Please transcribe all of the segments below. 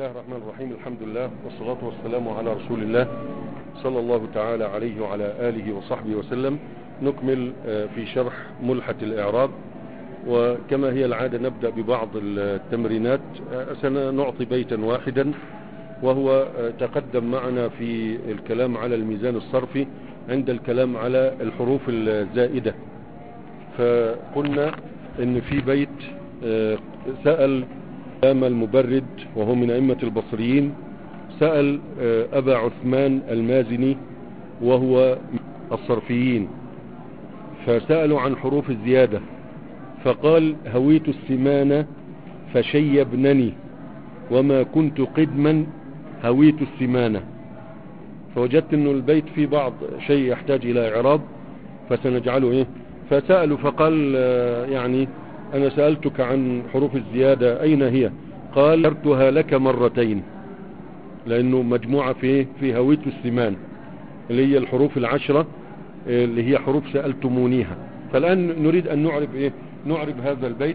الله الرحمن الرحيم الحمد لله والصلاة والسلام على رسول الله صلى الله تعالى عليه وعلى آله وصحبه وسلم نكمل في شرح ملحة الإعراب وكما هي العادة نبدأ ببعض التمرينات سنعطي بيتا واحدا وهو تقدم معنا في الكلام على الميزان الصرفي عند الكلام على الحروف الزائدة فقلنا ان في بيت سأل أم المبرد وهو من أئمة البصريين سأل أبا عثمان المازني وهو الصرفيين فسألوا عن حروف الزيادة فقال هويت السمان فشيبنني وما كنت قدما هويت السمانة فوجدت انه البيت فيه بعض شيء يحتاج الى اعراب فسنجعله ايه فسألوا فقال يعني انا سألتك عن حروف الزيادة اين هي قال ذكرتها لك مرتين لانه مجموعة في في هويت السمان اللي هي الحروف العشرة اللي هي حروف سألتمونيها فالان نريد ان نعرب ايه نعرب هذا البيت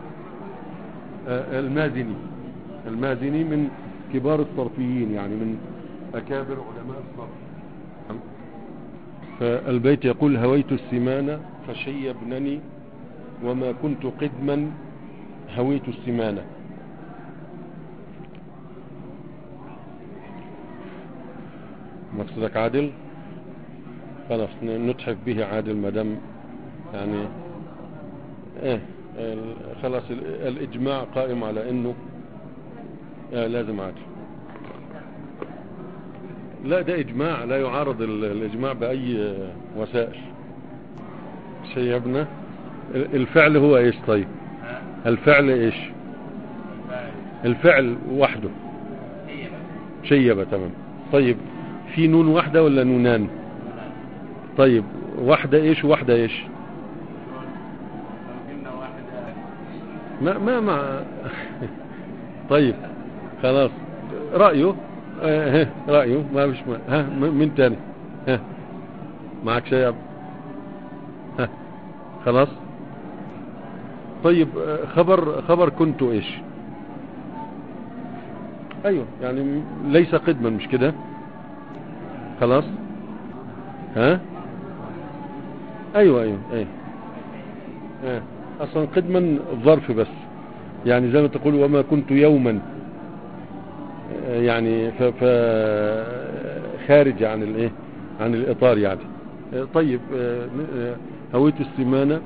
المازني المازني من كبار الصرفيين يعني من اكابر علماء الصرف فالبيت يقول هويت السمان فشيبنني وما كنت قدما هويت السمانة مقصدك عادل خلاص نتحف به عادل مدام يعني ايه خلاص الاجماع قائم على انه آه لازم عادل لا ده اجماع لا يعارض الاجماع باي وسائل شيبنا الفعل هو ايش طيب الفعل ايش الفعل وحده شيبة تمام طيب في نون واحدة ولا نونان طيب واحدة ايش واحدة ايش ما ما ما طيب خلاص رأيه اه رأيه ما فيش ما ها من تاني ها معك شيء ها خلاص طيب خبر خبر كنت ايش ايوه يعني ليس قدما مش كده خلاص ها ايوه ايوه ايوه اه. اصلا قدما ظرف بس يعني زي ما تقول وما كنت يوما يعني ف ف خارج عن الايه عن الاطار يعني طيب هويت السمانه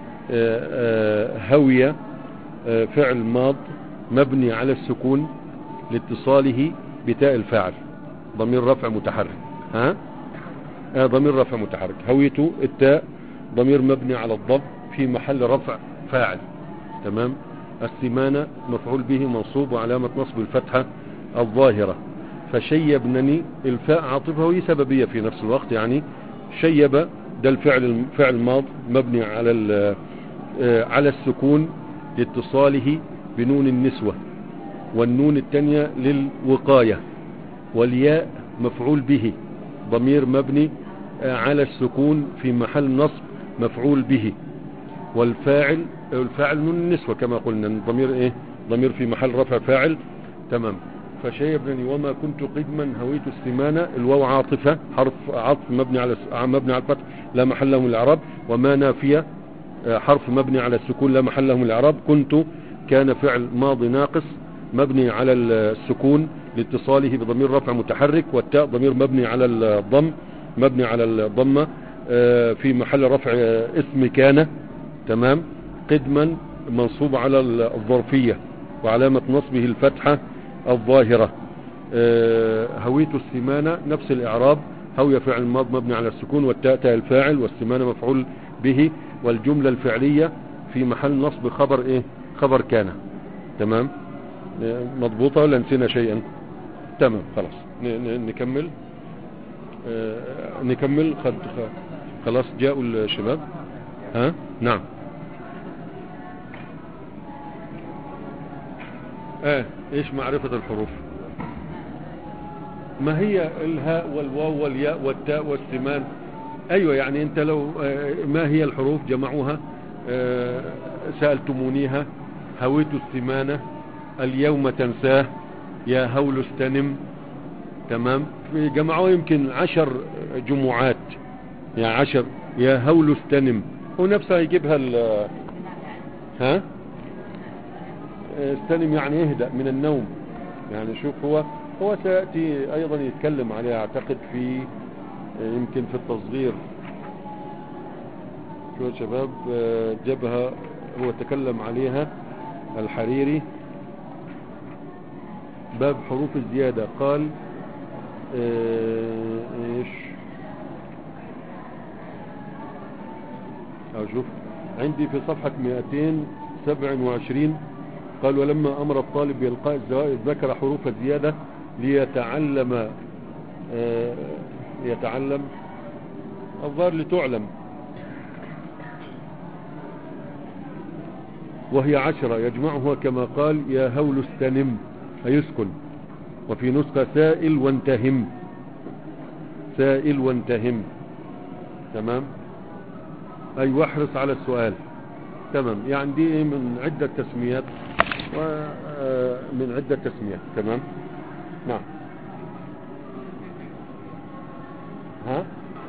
هوية فعل ماض مبني على السكون لاتصاله بتاء الفاعل ضمير رفع متحرك ها آه ضمير رفع متحرك هويته التاء ضمير مبني على الضب في محل رفع فاعل تمام السمانة مفعول به منصوب وعلامة نصب الفتحة الظاهرة فشيبنني الفاء عاطفة وهي سببية في نفس الوقت يعني شيب ده الفعل الفعل ماض مبني على على السكون لاتصاله بنون النسوة والنون الثانية للوقاية والياء مفعول به ضمير مبني على السكون في محل نصب مفعول به والفاعل الفاعل نون النسوة كما قلنا الضمير ايه ضمير في محل رفع فاعل تمام فشيبني وما كنت قدما هويت السمانة الواو عاطفة حرف عطف مبني على مبني على الفتح لا محل له من الاعراب وما نافية حرف مبني على السكون لا محل له من الاعراب كنت كان فعل ماضي ناقص مبني على السكون لاتصاله بضمير رفع متحرك والتاء ضمير مبني على الضم مبني على الضمة في محل رفع اسم كان تمام قدما منصوب على الظرفية وعلامة نصبه الفتحة الظاهرة هويت السمانة نفس الإعراب هوية فعل ماض مبني على السكون والتاء تاء الفاعل والسمانة مفعول به والجملة الفعلية في محل نصب خبر ايه خبر كان تمام مضبوطة ولا نسينا شيئا تمام خلاص نكمل نكمل خلاص جاءوا الشباب ها نعم اه ايش معرفة الحروف ما هي الهاء والواو والياء والتاء والسمان ايوه يعني انت لو اه ما هي الحروف جمعوها اه سألتمونيها هويت السمانة اليوم تنساه يا هول استنم تمام جمعوه يمكن عشر جمعات يعني عشر يا هول استنم هو نفسه يجيبها ال ها استنم يعني يهدأ من النوم يعني شوف هو هو سيأتي ايضا يتكلم عليها اعتقد في يمكن في التصغير شو يا شباب آه، جابها هو تكلم عليها الحريري باب حروف الزيادة قال آه، ايش اشوف عندي في صفحة 227 قال ولما امر الطالب بإلقاء الزوائد ذكر حروف الزيادة ليتعلم آه، يتعلم الظاهر لتعلم وهي عشرة يجمعها كما قال يا هول استنم أيسكن وفي نسخة سائل وانتهم سائل وانتهم تمام أي واحرص على السؤال تمام يعني دي من عدة تسميات ومن عدة تسميات تمام نعم ها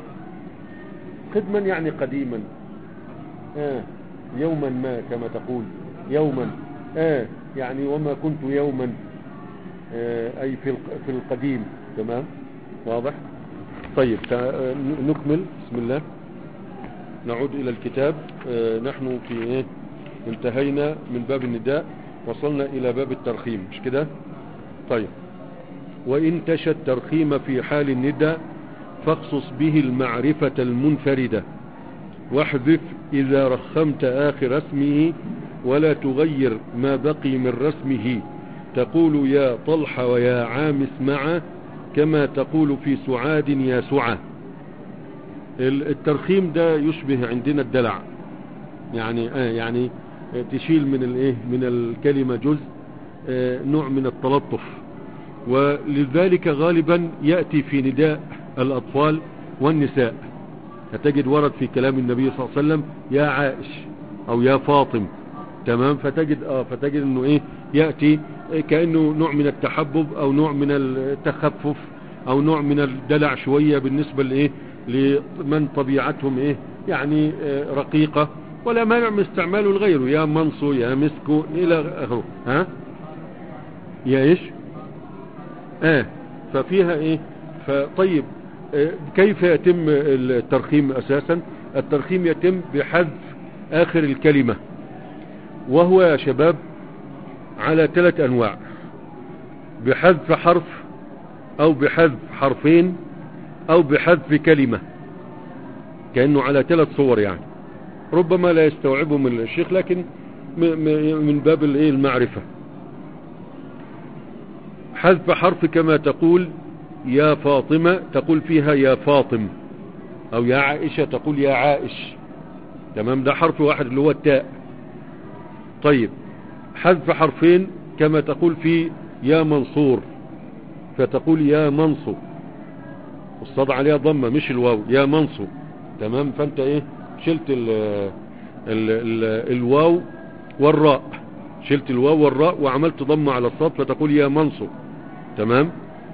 قدما يعني قديما آه يوما ما كما تقول يوما آه يعني وما كنت يوما آه أي في في القديم تمام واضح طيب آه، نكمل بسم الله نعود إلى الكتاب آه نحن في إيه انتهينا من باب النداء وصلنا إلى باب الترخيم مش كده طيب وإن تشى الترخيم في حال النداء فاخصص به المعرفة المنفردة واحذف إذا رخمت آخر اسمه ولا تغير ما بقي من رسمه تقول يا طلح ويا عامس معه كما تقول في سعاد يا سعى الترخيم ده يشبه عندنا الدلع يعني آه يعني تشيل من الايه من الكلمة جزء آه نوع من التلطف ولذلك غالبا يأتي في نداء الأطفال والنساء فتجد ورد في كلام النبي صلى الله عليه وسلم يا عائش أو يا فاطم تمام فتجد آه فتجد انه ايه يأتي كأنه نوع من التحبب او نوع من التخفف او نوع من الدلع شوية بالنسبة لايه لمن طبيعتهم ايه يعني آه رقيقة ولا مانع من استعماله لغيره يا منصو يا مسكو الى اخره ها يا ايش اه ففيها ايه فطيب اه كيف يتم الترخيم اساسا الترخيم يتم بحذف اخر الكلمة وهو يا شباب على ثلاث انواع بحذف حرف او بحذف حرفين او بحذف كلمة كأنه على ثلاث صور يعني ربما لا يستوعبهم الشيخ لكن من باب المعرفة حذف حرف كما تقول يا فاطمة تقول فيها يا فاطم او يا عائشة تقول يا عائش تمام ده حرف واحد اللي هو التاء طيب حذف حرفين كما تقول في يا منصور فتقول يا منصو والصاد عليها ضمة مش الواو يا منصو تمام فانت ايه شلت ال ال ال الواو والراء شلت الواو والراء وعملت ضمة على الصاد فتقول يا منصو تمام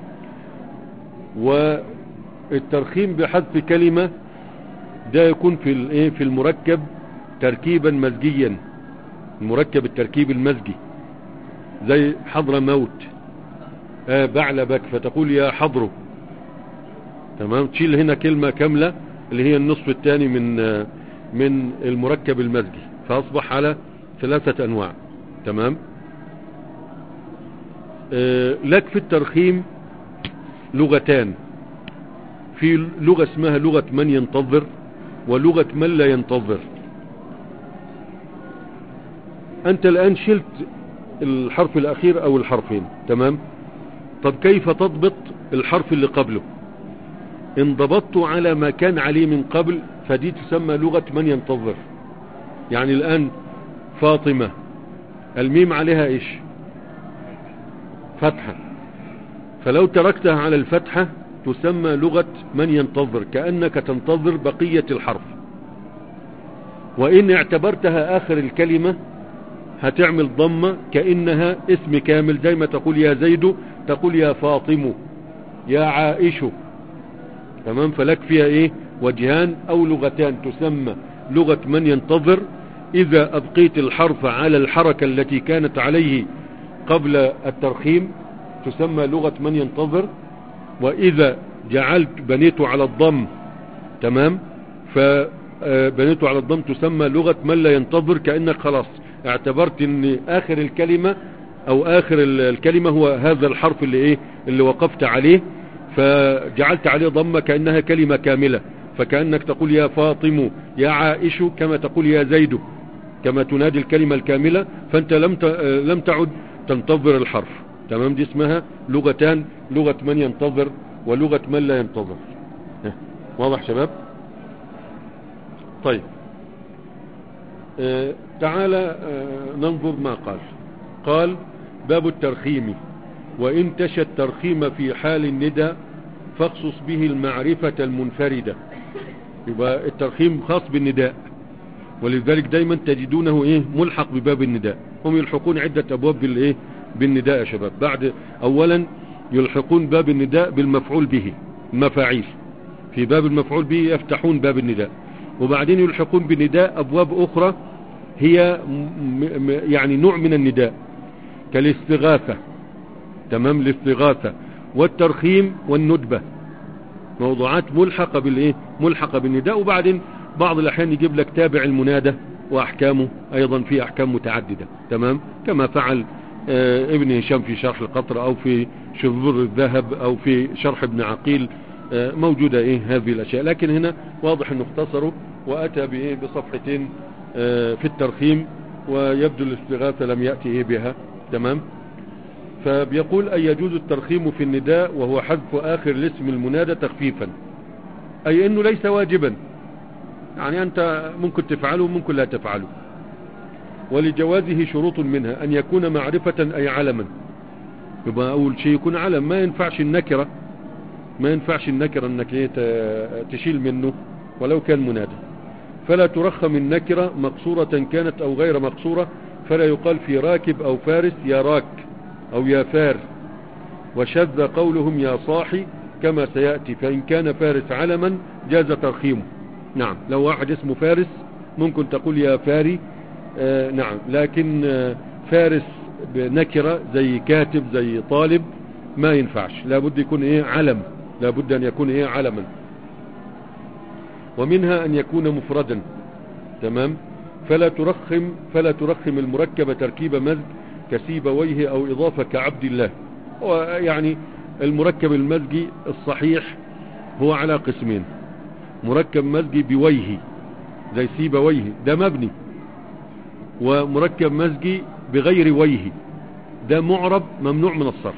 والترخيم بحذف كلمة ده يكون في الايه في المركب تركيبا مزجيا المركب التركيب المزجي زي حضر موت آه بعلبك فتقول يا حضره تمام تشيل هنا كلمة كاملة اللي هي النصف الثاني من آه من المركب المزجي فاصبح على ثلاثة انواع تمام آه لك في الترخيم لغتان في لغة اسمها لغة من ينتظر ولغة من لا ينتظر انت الان شلت الحرف الاخير او الحرفين تمام طب كيف تضبط الحرف اللي قبله ان ضبطت على ما كان عليه من قبل فدي تسمى لغة من ينتظر يعني الان فاطمة الميم عليها ايش فتحة فلو تركتها على الفتحة تسمى لغة من ينتظر كأنك تنتظر بقية الحرف وإن اعتبرتها آخر الكلمة هتعمل ضمة كأنها اسم كامل زي ما تقول يا زيد تقول يا فاطم يا عائش تمام فلك فيها ايه وجهان او لغتان تسمى لغة من ينتظر اذا ابقيت الحرف على الحركة التي كانت عليه قبل الترخيم تسمى لغة من ينتظر واذا جعلت بنيته على الضم تمام فبنيته على الضم تسمى لغة من لا ينتظر كأنك خلاص اعتبرت ان اخر الكلمة او اخر الكلمة هو هذا الحرف اللي ايه اللي وقفت عليه فجعلت عليه ضمة كأنها كلمة كاملة فكأنك تقول يا فاطم يا عائش كما تقول يا زيد كما تنادي الكلمة الكاملة فانت لم لم تعد تنتظر الحرف تمام دي اسمها لغتان لغة من ينتظر ولغة من لا ينتظر واضح شباب طيب آه تعالى آه ننظر ما قال قال باب الترخيم وإن تشى الترخيم في حال الندى فاخصص به المعرفة المنفردة يبقى الترخيم خاص بالنداء ولذلك دايما تجدونه ايه ملحق بباب النداء هم يلحقون عدة ابواب بالايه بالنداء يا شباب بعد اولا يلحقون باب النداء بالمفعول به المفاعيل في باب المفعول به يفتحون باب النداء وبعدين يلحقون بالنداء ابواب اخرى هي يعني نوع من النداء كالاستغاثة تمام الاستغاثة والترخيم والندبة موضوعات ملحقة بالايه ملحقة بالنداء وبعدين بعض الاحيان يجيب لك تابع المنادى واحكامه ايضا في احكام متعددة تمام كما فعل آه ابن هشام في شرح القطر او في شذور الذهب او في شرح ابن عقيل آه موجودة ايه هذه الاشياء لكن هنا واضح انه اختصروا واتى بايه بصفحتين آه في الترخيم ويبدو الاستغاثة لم يأتي إيه بها تمام فبيقول أن يجوز الترخيم في النداء وهو حذف آخر الاسم المنادى تخفيفا أي أنه ليس واجبا يعني أنت ممكن تفعله وممكن لا تفعله ولجوازه شروط منها أن يكون معرفة أي علما يبقى أول شيء يكون علم ما ينفعش النكرة ما ينفعش النكرة أنك تشيل منه ولو كان منادى فلا ترخم النكرة مقصورة كانت أو غير مقصورة فلا يقال في راكب أو فارس يا راك أو يا فار وشذ قولهم يا صاحي كما سيأتي فإن كان فارس علما جاز ترخيمه نعم لو واحد اسمه فارس ممكن تقول يا فاري آه نعم لكن آه فارس بنكرة زي كاتب زي طالب ما ينفعش لابد يكون ايه علم لابد ان يكون ايه علما ومنها ان يكون مفردا تمام فلا ترخم فلا ترخم المركب تركيب مزج كسيبويه او اضافة كعبد الله ويعني المركب المزجي الصحيح هو على قسمين مركب مزجي بويه زي سيبويه ده مبني ومركب مزجي بغير ويه ده معرب ممنوع من الصرف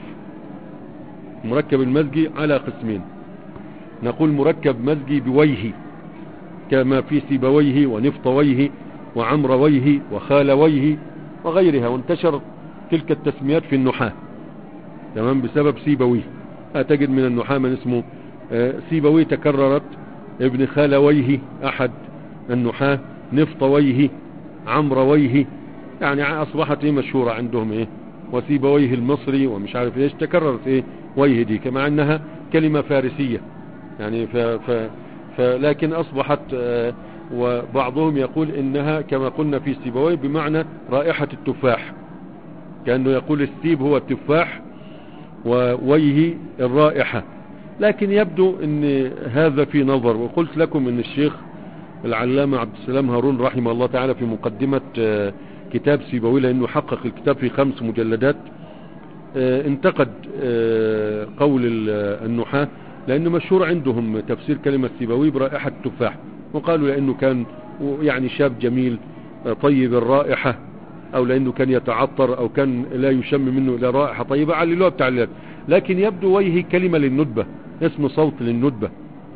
مركب المزجي على قسمين نقول مركب مزجي بويه كما في سيبويه ونفطويه وعمرويه وخالويه وغيرها وانتشر تلك التسميات في النحاة تمام بسبب سيبويه تجد من النحاة من اسمه سيبويه تكررت ابن خالويه احد النحاة نفطويه عمرويه يعني اصبحت ايه مشهورة عندهم ايه وسيبويه المصري ومش عارف ايش تكررت ايه ويه دي كما انها كلمة فارسية يعني ف ف فلكن اصبحت آه وبعضهم يقول انها كما قلنا في سيبويه بمعنى رائحة التفاح كأنه يقول السيب هو التفاح وويه الرائحة لكن يبدو ان هذا في نظر وقلت لكم ان الشيخ العلامة عبد السلام هارون رحمه الله تعالى في مقدمة كتاب سيبوي لانه حقق الكتاب في خمس مجلدات انتقد قول النحاة لانه مشهور عندهم تفسير كلمة سيبوي برائحة التفاح وقالوا لانه كان يعني شاب جميل طيب الرائحة او لانه كان يتعطر او كان لا يشم منه الا رائحة طيبة عللوها بتعليلات لكن يبدو ويه كلمة للندبة اسم صوت للندبة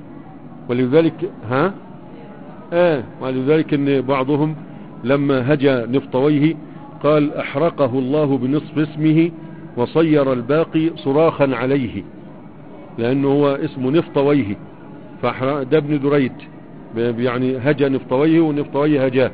ولذلك ها اه ولذلك ان بعضهم لما هجى نفطويه قال احرقه الله بنصف اسمه وصير الباقي صراخا عليه لانه هو اسمه نفطويه ده ابن دريد يعني هجى نفطويه ونفطويه هجاه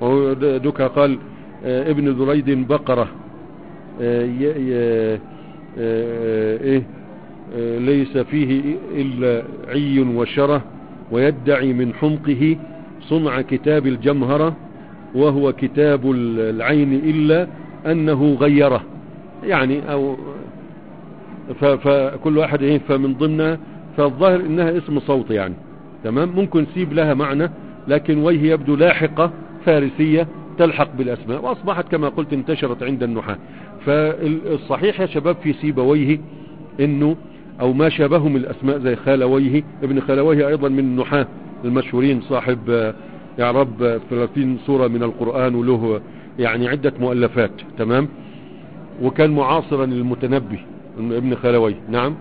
ودكا قال ابن دريد بقرة آه، ايه آه، ليس فيه الا عي وشره ويدعي من حمقه صنع كتاب الجمهرة وهو كتاب العين الا انه غيره يعني او ف- فكل واحد ايه فمن ضمنها فالظاهر انها اسم صوت يعني تمام ممكن نسيب لها معنى لكن وهي يبدو لاحقة فارسية تلحق بالاسماء واصبحت كما قلت انتشرت عند النحاة فالصحيح يا شباب في سيبويه انه او ما شابههم الاسماء زي خالويه ابن خالويه ايضا من النحاة المشهورين صاحب آه، يعرب آه، 30 سورة من القرآن وله يعني عدة مؤلفات تمام وكان معاصرا للمتنبي ابن خالويه نعم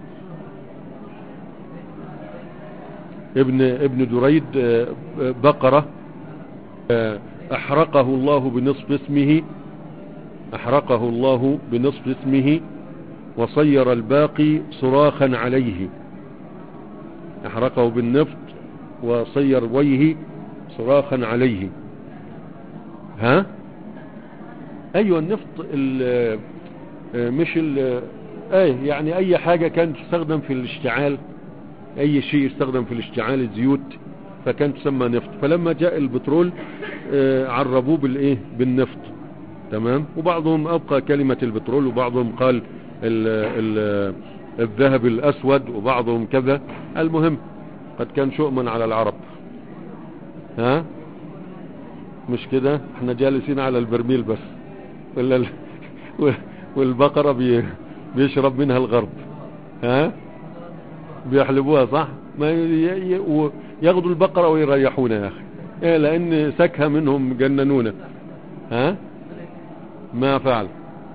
ابن ابن دريد آه، آه، بقرة آه، احرقه الله بنصف اسمه احرقه الله بنصف اسمه وصير الباقي صراخا عليه احرقه بالنفط وصير ويه صراخا عليه ها ايوه النفط ال- آه، مش ال ايه يعني اي حاجة كانت تستخدم في الاشتعال اي شيء يستخدم في الاشتعال الزيوت فكان تسمى نفط فلما جاء البترول آه، عربوه بالايه بالنفط تمام وبعضهم ابقى كلمة البترول وبعضهم قال ال ال الذهب الاسود وبعضهم كذا المهم قد كان شؤما على العرب ها مش كده احنا جالسين على البرميل بس ولا ال... والبقرة بي... بيشرب منها الغرب ها بيحلبوها صح ما ي... ي... و- ياخدوا البقرة ويريحونا يا اخي ايه لان سكها منهم جننونا ها ما فعل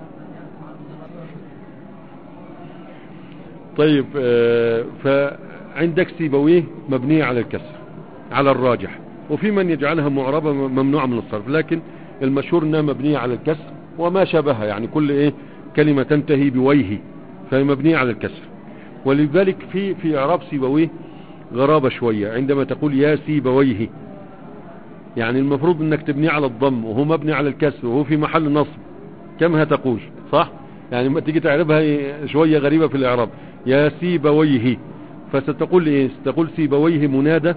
طيب آه، فعندك سيبويه مبنية على الكسر على الراجح وفي من يجعلها معربة ممنوعة من الصرف لكن المشهور انها مبنية على الكسر وما شابهها يعني كل ايه كلمة تنتهي بويه فهي مبنية على الكسر ولذلك في في اعراب سيبويه غرابة شوية عندما تقول يا سيبويه يعني المفروض انك تبنيه على الضم وهو مبني على الكسر وهو في محل نصب كم هتقول صح يعني ما تيجي تعربها شوية غريبة في الاعراب يا سيبويه فستقول ايه ستقول سيبويه منادى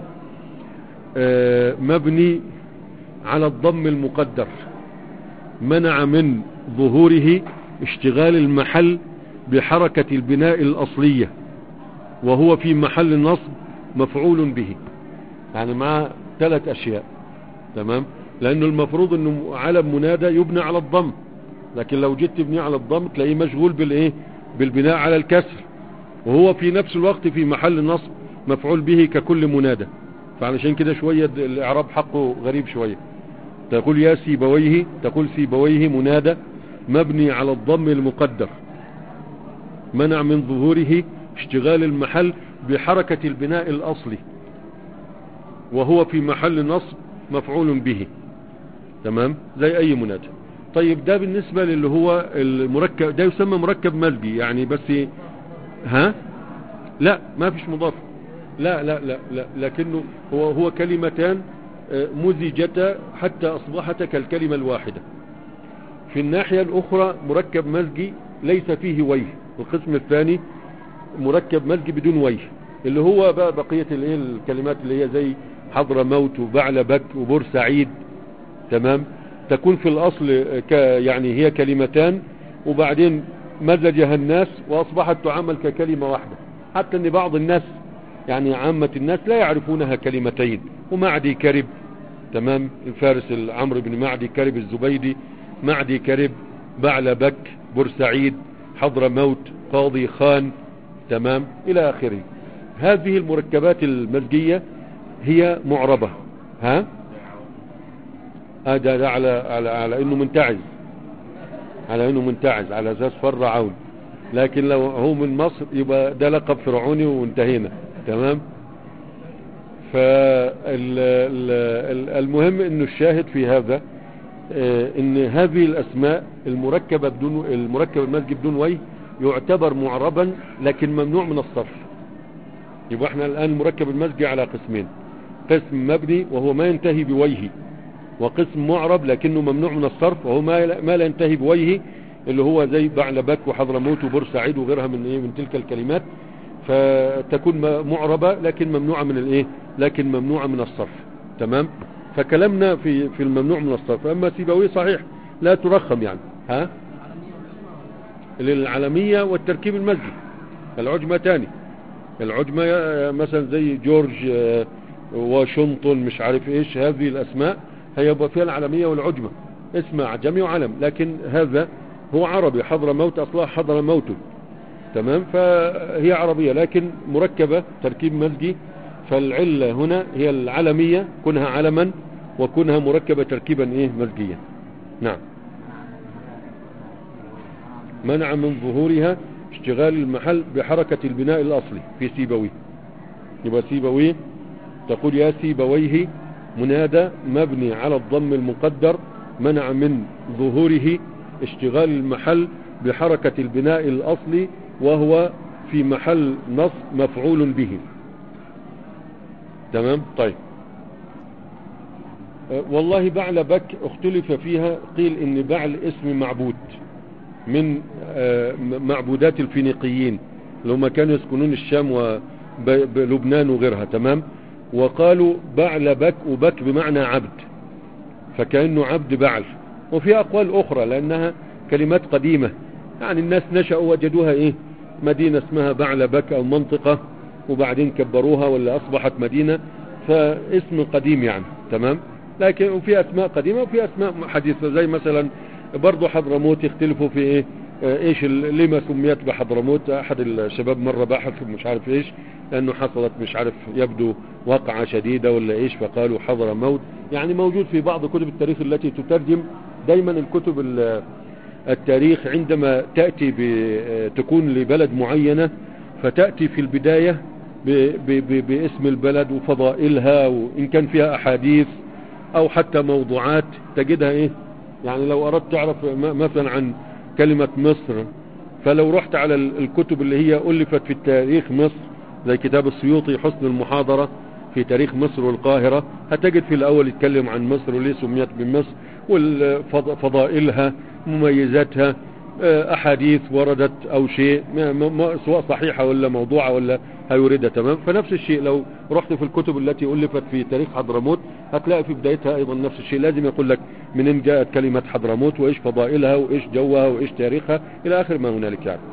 آه، مبني على الضم المقدر منع من ظهوره اشتغال المحل بحركة البناء الأصلية وهو في محل النصب مفعول به يعني مع ثلاث أشياء تمام لأنه المفروض أنه علم منادى يبنى على الضم لكن لو جيت تبنيه على الضم تلاقيه مشغول بالإيه بالبناء على الكسر وهو في نفس الوقت في محل النصب مفعول به ككل منادى فعلشان كده شوية الإعراب حقه غريب شوية تقول يا سيبويه تقول سيبويه منادى مبني على الضم المقدر منع من ظهوره اشتغال المحل بحركة البناء الأصلي وهو في محل نصب مفعول به تمام زي أي منادى طيب ده بالنسبة للي هو المركب ده يسمى مركب مزجي يعني بس ها لا ما فيش مضاف لا لا لا لا لكنه هو هو كلمتان آه، مزجتا حتى أصبحتا كالكلمة الواحدة في الناحية الأخرى مركب مزجي ليس فيه وجه القسم الثاني مركب مزجي بدون وجه اللي هو بقى بقية الايه الكلمات اللي هي زي حضرموت وبعلبك وبورسعيد تمام تكون في الأصل ك يعني هي كلمتان وبعدين مزجها الناس وأصبحت تعامل ككلمة واحدة حتى أن بعض الناس يعني عامة الناس لا يعرفونها كلمتين ومعدي كرب تمام الفارس عمرو بن معدي كرب الزبيدي معدي كرب بعلبك بورسعيد حضرموت قاضي خان تمام إلى آخره هذه المركبات المزجية هي معربة ها هذا على, على, على انه منتعز على انه منتعز على اساس فر عون لكن لو هو من مصر يبقى ده لقب فرعوني وانتهينا تمام فالمهم انه الشاهد في هذا آه، ان هذه الاسماء المركبة بدون المركب المسجد بدون وجه يعتبر معربا لكن ممنوع من الصرف يبقى احنا الان مركب المسجد على قسمين قسم مبني وهو ما ينتهي بوجه وقسم معرب لكنه ممنوع من الصرف وهو ما لا, ما لا ينتهي بوجه اللي هو زي بعلبك وحضرموت وبورسعيد وغيرها من ايه من تلك الكلمات فتكون م- معربة لكن ممنوعة من الايه لكن ممنوعة من الصرف تمام فكلامنا في في الممنوع من الصرف اما سيبويه صحيح لا ترخم يعني ها للعالمية والتركيب المزجي العجمة تاني العجمة آه، مثلا زي جورج آه، واشنطن مش عارف ايش هذه الاسماء هيبقى فيها العالمية والعجمة اسم عجمي وعلم لكن هذا هو عربي حضر موت اصلها حضر موت تمام فهي عربية لكن مركبة تركيب مزجي فالعلة هنا هي العلمية كونها علما وكونها مركبة تركيبا ايه مزجيا نعم منع من ظهورها اشتغال المحل بحركة البناء الأصلي في سيبوي يبقى سيبوي تقول يا سيبويه منادى مبني على الضم المقدر منع من ظهوره اشتغال المحل بحركة البناء الأصلي وهو في محل نص مفعول به تمام طيب أه، والله بعل بك اختلف فيها قيل ان بعل اسم معبود من آه، م- معبودات الفينيقيين اللي هم كانوا يسكنون الشام ولبنان وغيرها تمام وقالوا بعل بك وبك بمعنى عبد فكأنه عبد بعل وفي أقوال أخرى لأنها كلمات قديمة يعني الناس نشأوا وجدوها إيه مدينة اسمها بعل بك أو منطقة وبعدين كبروها ولا أصبحت مدينة فاسم قديم يعني تمام لكن وفي أسماء قديمة وفي أسماء حديثة زي مثلا برضو حضرموت يختلفوا في ايه آه، ايش ال- لما سميت بحضرموت احد الشباب مرة بحث مش عارف ايش لانه حصلت مش عارف يبدو وقعة شديدة ولا ايش فقالوا حضر موت يعني موجود في بعض كتب التاريخ التي تترجم دايما الكتب ال- التاريخ عندما تأتي ب- تكون لبلد معينة فتأتي في البداية ب- ب- ب- باسم البلد وفضائلها وإن كان فيها أحاديث أو حتى موضوعات تجدها إيه يعني لو أردت تعرف م- مثلا عن كلمة مصر فلو رحت على ال- الكتب اللي هي ألفت في التاريخ مصر زي كتاب السيوطي حسن المحاضرة في تاريخ مصر والقاهرة هتجد في الأول يتكلم عن مصر وليه سميت بمصر وفضائلها مميزاتها آه، أحاديث وردت أو شيء ما- ما- ما- سواء صحيحة ولا موضوعة ولا هيوردها تمام فنفس الشيء لو رحت في الكتب التي ألفت في تاريخ حضرموت هتلاقي في بدايتها أيضا نفس الشيء لازم يقول لك منين جاءت كلمة حضرموت وإيش فضائلها وإيش جوها وإيش تاريخها إلى آخر ما هنالك يعني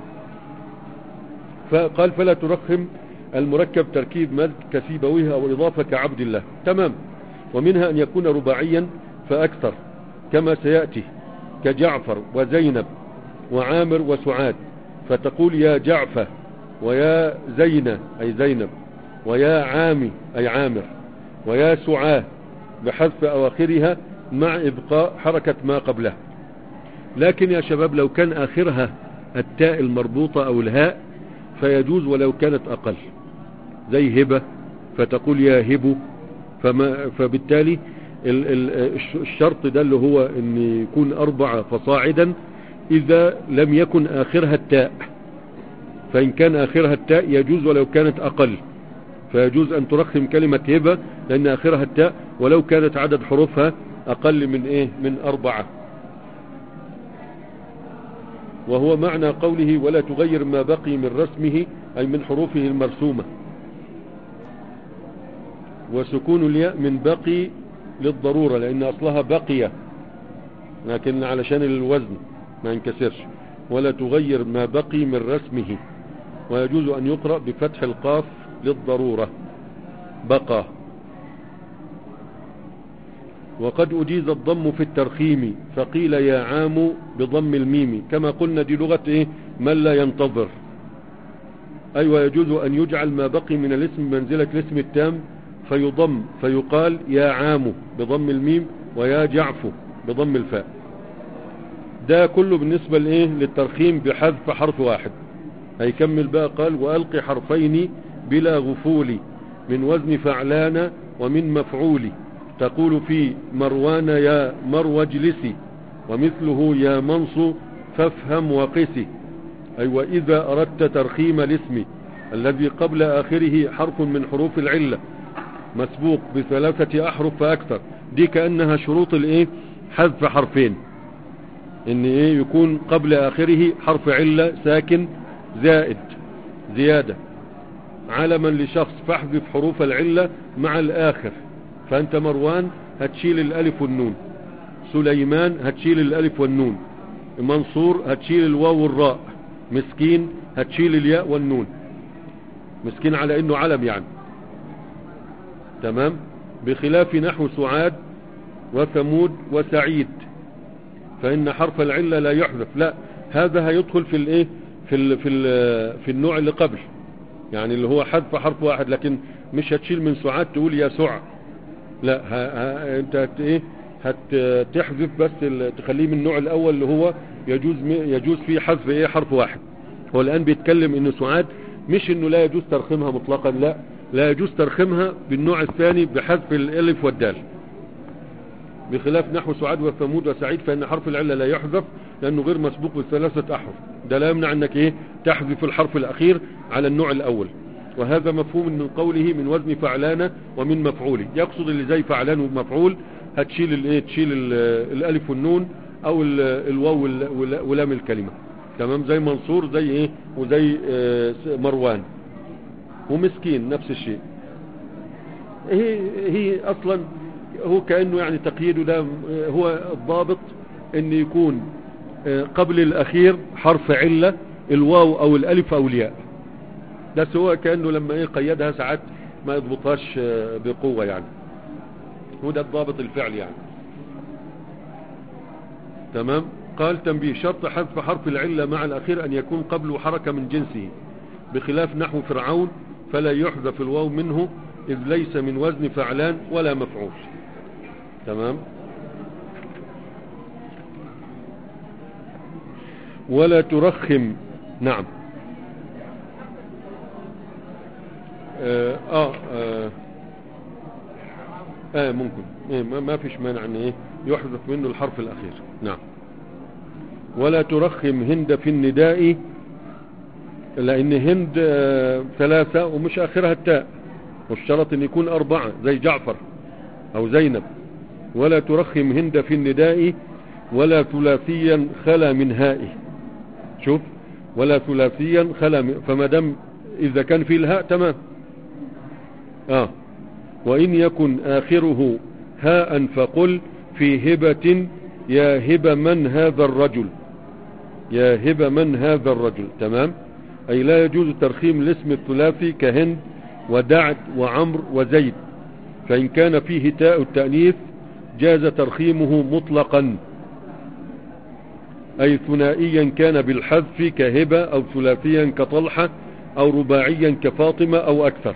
فقال فلا ترخم المركب تركيب مد كسيبويه أو إضافة كعبد الله تمام ومنها أن يكون رباعيا فأكثر كما سيأتي كجعفر وزينب وعامر وسعاد فتقول يا جعفة ويا زينة أي زينب ويا عامي أي عامر ويا سعاه بحذف أواخرها مع إبقاء حركة ما قبلها لكن يا شباب لو كان آخرها التاء المربوطة أو الهاء فيجوز ولو كانت أقل زي هبة فتقول يا هبو فما فبالتالي ال- ال- الش- الشرط ده اللي هو ان يكون أربعة فصاعدا إذا لم يكن آخرها التاء فإن كان آخرها التاء يجوز ولو كانت أقل فيجوز أن ترخم كلمة هبة لأن آخرها التاء ولو كانت عدد حروفها أقل من إيه من أربعة وهو معنى قوله ولا تغير ما بقي من رسمه أي من حروفه المرسومة وسكون الياء من بقي للضرورة لأن أصلها بقية لكن علشان الوزن ما ينكسرش ولا تغير ما بقي من رسمه ويجوز أن يقرأ بفتح القاف للضرورة بقى وقد أجيز الضم في الترخيم فقيل يا عام بضم الميم كما قلنا دي لغة إيه من لا ينتظر أيوة يجوز أن يجعل ما بقي من الاسم منزلة الاسم التام فيضم فيقال يا عام بضم الميم ويا جعف بضم الفاء ده كله بالنسبة لإيه للترخيم بحذف حرف واحد هيكمل بقى قال وألقي حرفين بلا غفول من وزن فعلان ومن مفعول تقول في مروان يا مرو اجلسي ومثله يا منص فافهم وقسي أي أيوة وإذا أردت ترخيم الاسم الذي قبل آخره حرف من حروف العلة مسبوق بثلاثة أحرف فأكثر دي كأنها شروط الإيه حذف حرفين ان ايه يكون قبل اخره حرف علة ساكن زائد زيادة علما لشخص فاحذف حروف العلة مع الاخر فانت مروان هتشيل الالف والنون سليمان هتشيل الالف والنون منصور هتشيل الواو والراء مسكين هتشيل الياء والنون مسكين على انه علم يعني تمام بخلاف نحو سعاد وثمود وسعيد فإن حرف العلة لا يحذف لا هذا هيدخل في الايه في ال في ال في النوع اللي قبل يعني اللي هو حذف حرف واحد لكن مش هتشيل من سعاد تقول يا سع لا ها ها انت هت ايه هتحذف بس ال- تخليه من النوع الاول اللي هو يجوز م- يجوز فيه حذف ايه حرف واحد هو الان بيتكلم انه سعاد مش انه لا يجوز ترخيمها مطلقا لا لا يجوز ترخيمها بالنوع الثاني بحذف الالف والدال بخلاف نحو سعاد وثمود وسعيد فإن حرف العلة لا يحذف لأنه غير مسبوق بثلاثة أحرف ده لا يمنع أنك إيه تحذف الحرف الأخير على النوع الأول وهذا مفهوم من قوله من وزن فعلانة ومن مفعوله يقصد اللي زي فعلان ومفعول هتشيل الايه تشيل ال- الالف والنون او ال- الواو وال- وال- ولام الكلمة تمام زي منصور زي ايه وزي آه، مروان ومسكين نفس الشيء هي هي اصلا هو كأنه يعني تقييده ده هو الضابط ان يكون آه، قبل الاخير حرف علة الواو او الالف او الياء بس هو كأنه لما ايه قيدها ساعات ما يضبطهاش آه، بقوة يعني هو ده الضابط الفعل يعني تمام قال تنبيه شرط حذف حرف العلة مع الأخير أن يكون قبله حركة من جنسه بخلاف نحو فرعون فلا يحذف الواو منه إذ ليس من وزن فعلان ولا مفعول تمام ولا ترخم نعم آه, آه, آه, آه ممكن إيه ما, ما فيش مانع ان ايه يحذف منه الحرف الاخير نعم ولا ترخم هند في النداء لان هند آه ثلاثة ومش اخرها التاء والشرط ان يكون اربعة زي جعفر او زينب ولا ترخم هند في النداء ولا ثلاثيا خلا من هائه شوف ولا ثلاثيا خلا من فما دام اذا كان فيه الهاء تمام اه وإن يكن آخره هاء فقل في هبة يا هب من هذا الرجل يا هب من هذا الرجل تمام أي لا يجوز ترخيم الاسم الثلاثي كهند ودعد وعمر وزيد فإن كان فيه تاء التأنيث جاز ترخيمه مطلقا أي ثنائيا كان بالحذف كهبة أو ثلاثيا كطلحة أو رباعيا كفاطمة أو أكثر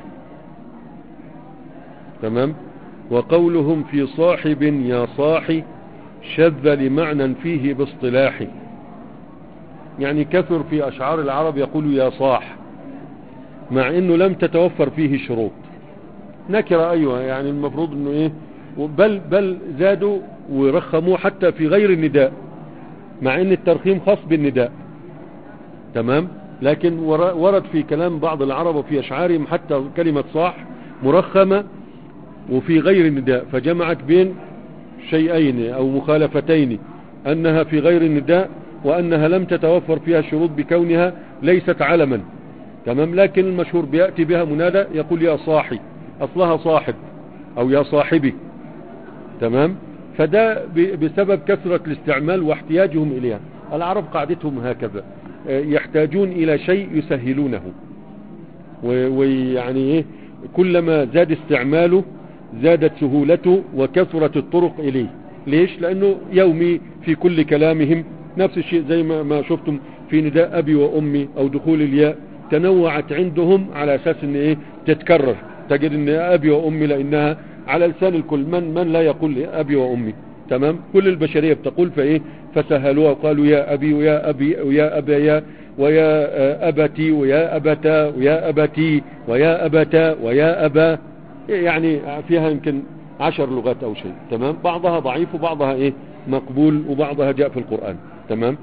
تمام وقولهم في صاحب يا صاحي شذ لمعنى فيه باصطلاح يعني كثر في أشعار العرب يقول يا صاح مع انه لم تتوفر فيه شروط نكرة ايوه يعني المفروض انه ايه بل بل زادوا ورخموه حتى في غير النداء مع ان الترخيم خاص بالنداء تمام لكن ور- ورد في كلام بعض العرب وفي اشعارهم حتى كلمة صاح مرخمة وفي غير النداء فجمعت بين شيئين او مخالفتين انها في غير النداء وانها لم تتوفر فيها شروط بكونها ليست علما تمام لكن المشهور بيأتي بها منادى يقول يا صاحي اصلها صاحب او يا صاحبي تمام فده ب- بسبب كثرة الاستعمال واحتياجهم اليها العرب قاعدتهم هكذا آه، يحتاجون الى شيء يسهلونه و- ويعني ايه كلما زاد استعماله زادت سهولته وكثرت الطرق اليه ليش لانه يومي في كل كلامهم نفس الشيء زي ما ما شفتم في نداء ابي وامي او دخول الياء تنوعت عندهم على اساس ان ايه تتكرر تجد ان ابي وامي لانها على لسان الكل من من لا يقول ابي وامي تمام كل البشرية بتقول فايه فسهلوها وقالوا يا ابي ويا ابي ويا ابايا ويا آه، ابتي ويا ابتا ويا ابتي ويا ابتا ويا ابا يعني فيها يمكن عشر لغات او شيء تمام بعضها ضعيف وبعضها ايه مقبول وبعضها جاء في القرآن تمام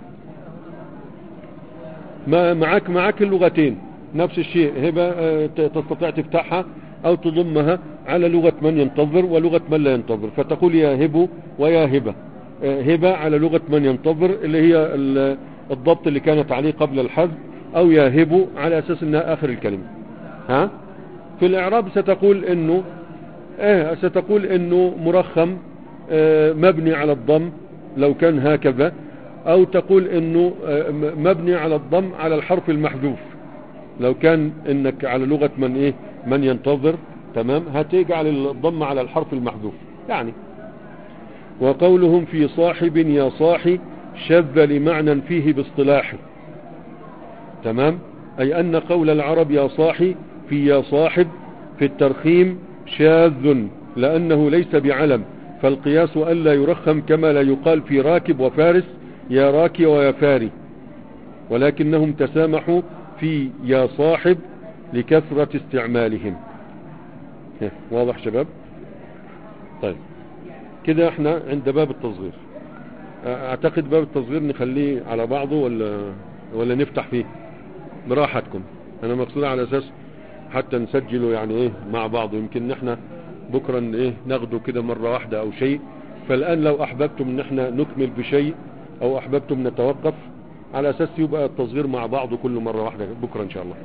ما معك معك اللغتين نفس الشيء هبة آه، ت- تستطيع تفتحها او تضمها على لغة من ينتظر ولغة من لا ينتظر فتقول يا هبو ويا هبة آه، هبة على لغة من ينتظر اللي هي ال- الضبط اللي كانت عليه قبل الحذف او يهب على اساس انها اخر الكلمة ها في الاعراب ستقول انه اه ستقول انه مرخم آه، مبني على الضم لو كان هكذا او تقول انه آه، م- مبني على الضم على الحرف المحذوف لو كان انك على لغة من ايه من ينتظر تمام هتجعل الضم على الحرف المحذوف يعني وقولهم في صاحب يا صاحي شذ لمعنى فيه باصطلاحه تمام أي أن قول العرب يا صاحي في يا صاحب في الترخيم شاذ لأنه ليس بعلم فالقياس ألا يرخم كما لا يقال في راكب وفارس يا راكي ويا فاري ولكنهم تسامحوا في يا صاحب لكثرة استعمالهم ها، واضح شباب طيب كده احنا عند باب التصغير اعتقد باب التصغير نخليه على بعضه ولا ولا نفتح فيه براحتكم انا مقصود على اساس حتى نسجله يعني ايه مع بعضه يمكن ان احنا بكرة ن- ايه ناخده كده مرة واحدة او شيء فالان لو احببتم ان احنا نكمل بشيء او احببتم نتوقف على اساس يبقى التصغير مع بعضه كل مرة واحدة بكرة ان شاء الله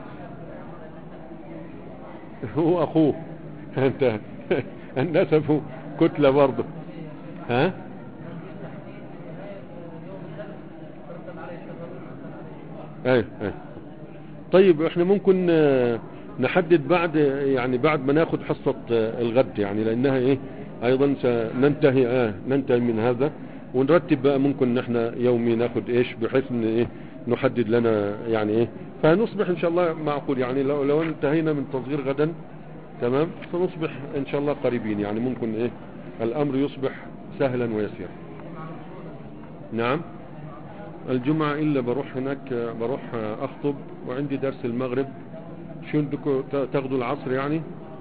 هو اخوه انت النسب كتلة برضه ها ايه ايه طيب احنا ممكن آه، نحدد بعد يعني بعد ما ناخد حصة آه، الغد يعني لانها ايه ايضا سننتهي اه ننتهي من هذا ونرتب بقى ممكن ان احنا يومي ناخد ايش بحيث ان ايه نحدد لنا يعني ايه فنصبح ان شاء الله معقول يعني لو لو انتهينا من تصغير غدا تمام سنصبح ان شاء الله قريبين يعني ممكن ايه الامر يصبح سهلا ويسيرا نعم الجمعة إلا بروح هناك آه، بروح آه، أخطب وعندي درس المغرب شو عندكم تا- تاخدوا العصر يعني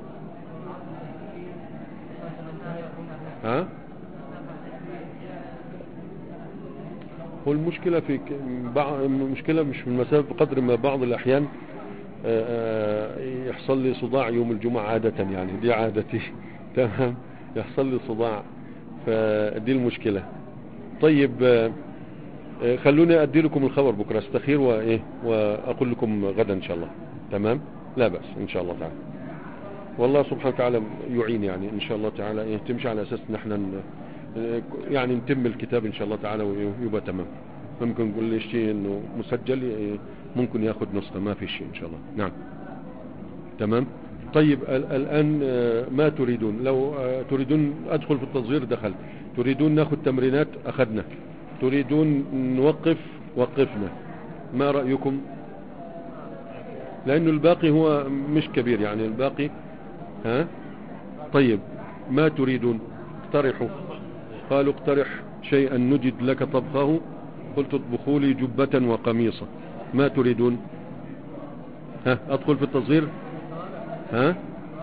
ها هو المشكلة في ك- بعض المشكلة مش في المسافة بقدر ما بعض الأحيان آه، آه، يحصل لي صداع يوم الجمعة عادة يعني دي عادتي تمام يحصل لي صداع فدي المشكلة طيب آه، آه، خلوني أدي لكم الخبر بكرة استخير وإيه وأقول لكم غدا إن شاء الله تمام لا بأس إن شاء الله تعالى والله سبحانه وتعالى يعين يعني إن شاء الله تعالى إيه تمشي على أساس إن احنا ن- آه، يعني نتم الكتاب إن شاء الله تعالى ويبقى تمام ممكن نقول لي شيء إنه مسجل إيه، ممكن ياخد نسخة ما في شيء إن شاء الله نعم تمام طيب ال- الآن آه، ما تريدون لو آه، تريدون أدخل في التصغير دخلت تريدون ناخد تمرينات أخذنا تريدون نوقف وقفنا ما رأيكم لأنه الباقي هو مش كبير يعني الباقي ها طيب ما تريدون اقترحوا قالوا اقترح شيئا نجد لك طبخه قلت اطبخوا لي جبة وقميصا ما تريدون ها ادخل في التصغير ها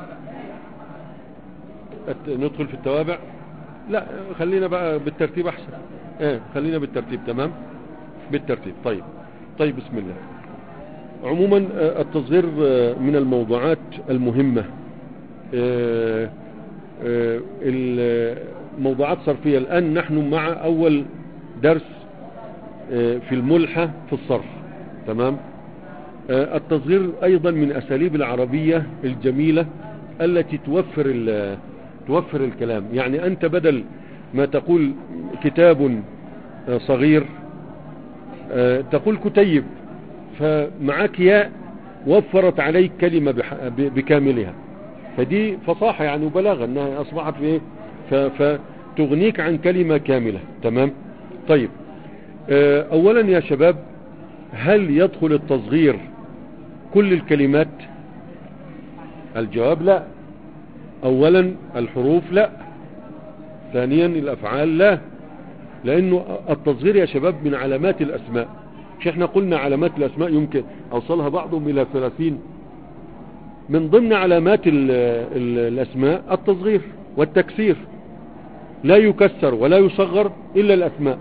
أت- ندخل في التوابع لا خلينا بقى بالترتيب احسن ايه خلينا بالترتيب تمام بالترتيب طيب طيب بسم الله عموما آه، التصغير آه، من الموضوعات المهمة آه، آه، الموضوعات صرفية الآن نحن مع أول درس آه، في الملحة في الصرف تمام آه، التصغير أيضا من أساليب العربية الجميلة التي توفر ال- توفر الكلام يعني أنت بدل ما تقول كتاب آه، صغير آه، تقول كتيب فمعك ياء وفرت عليك كلمة بح- ب- بكاملها فدي فصاحة يعني وبلاغة انها اصبحت في ايه ف- فتغنيك عن كلمة كاملة تمام طيب آه، اولا يا شباب هل يدخل التصغير كل الكلمات الجواب لا اولا الحروف لا ثانيا الافعال لا لانه التصغير يا شباب من علامات الاسماء مش احنا قلنا علامات الاسماء يمكن اوصلها بعضهم الى ثلاثين من ضمن علامات ال ال الاسماء التصغير والتكسير لا يكسر ولا يصغر الا الاسماء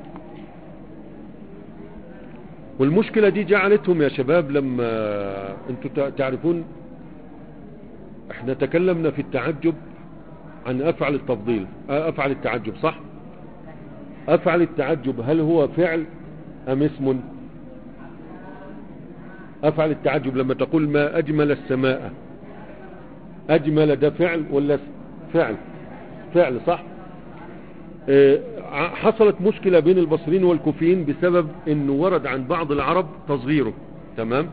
والمشكلة دي جعلتهم يا شباب لما انتوا تع- تعرفون احنا تكلمنا في التعجب عن افعل التفضيل اه، افعل التعجب صح افعل التعجب هل هو فعل ام اسم افعل التعجب لما تقول ما اجمل السماء اجمل ده فعل ولا فعل فعل صح اه حصلت مشكلة بين البصريين والكوفيين بسبب انه ورد عن بعض العرب تصغيره تمام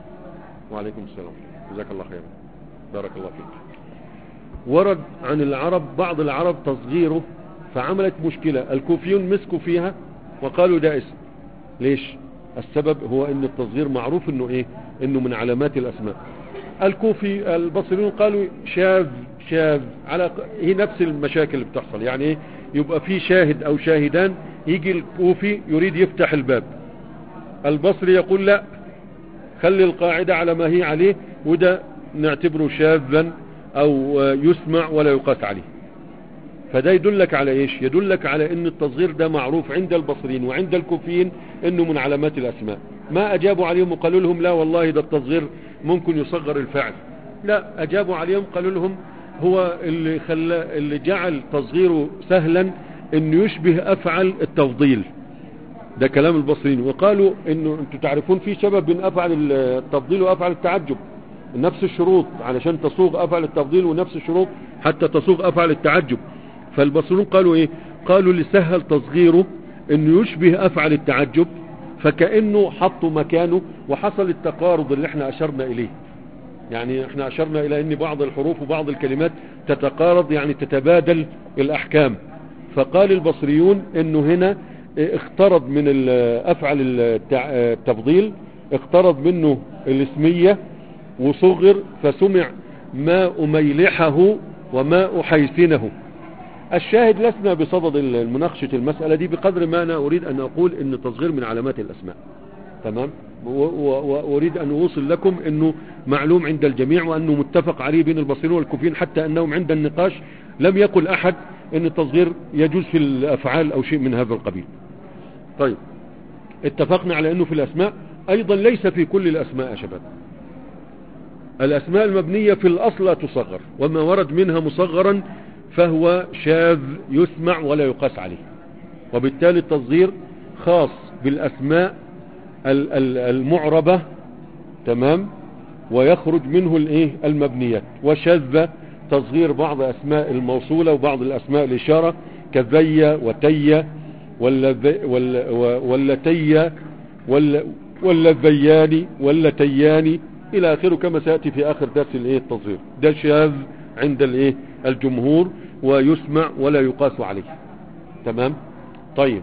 وعليكم السلام جزاك الله خيرا بارك الله فيك ورد عن العرب بعض العرب تصغيره فعملت مشكلة الكوفيون مسكوا فيها وقالوا ده اسم ليش السبب هو ان التصغير معروف انه ايه انه من علامات الاسماء الكوفي البصريون قالوا شاذ شاذ على هي نفس المشاكل اللي بتحصل يعني ايه يبقى في شاهد او شاهدان يجي الكوفي يريد يفتح الباب البصري يقول لا خلي القاعدة على ما هي عليه وده نعتبره شاذا او يسمع ولا يقاس عليه فده يدلك على ايش يدلك على ان التصغير ده معروف عند البصريين وعند الكوفيين انه من علامات الاسماء ما اجابوا عليهم وقالوا لهم لا والله ده التصغير ممكن يصغر الفعل لا اجابوا عليهم قالوا لهم هو اللي خلى اللي جعل تصغيره سهلا انه يشبه افعل التفضيل ده كلام البصريين وقالوا انه انتوا تعرفون في شبه بين افعل التفضيل وافعل التعجب نفس الشروط علشان تصوغ افعل التفضيل ونفس الشروط حتى تصوغ افعل التعجب فالبصريون قالوا ايه قالوا لسهل تصغيره انه يشبه افعل التعجب فكأنه حطوا مكانه وحصل التقارض اللي احنا اشرنا اليه يعني احنا اشرنا الى ان بعض الحروف وبعض الكلمات تتقارض يعني تتبادل الاحكام فقال البصريون انه هنا اخترض من افعل التفضيل اخترض منه الاسمية وصغر فسمع ماء ميلحه وماء حيثنه الشاهد لسنا بصدد المناقشة المسألة دي بقدر ما أنا أريد أن أقول أن التصغير من علامات الأسماء تمام وأريد أن أوصل لكم أنه معلوم عند الجميع وأنه متفق عليه بين البصريين والكوفيين حتى أنهم عند النقاش لم يقل أحد أن التصغير يجوز في الأفعال أو شيء من هذا القبيل طيب اتفقنا على أنه في الأسماء أيضا ليس في كل الأسماء يا شباب الأسماء المبنية في الأصل لا تصغر وما ورد منها مصغرا فهو شاذ يسمع ولا يقاس عليه وبالتالي التصغير خاص بالأسماء المعربة تمام ويخرج منه الايه المبنيات وشذ تصغير بعض أسماء الموصولة وبعض الأسماء الإشارة كذي وتي واللتي واللذيان واللتيان الى اخره كما سيأتي في اخر درس الايه التصغير ده شاذ عند الايه الجمهور ويسمع ولا يقاس عليه تمام طيب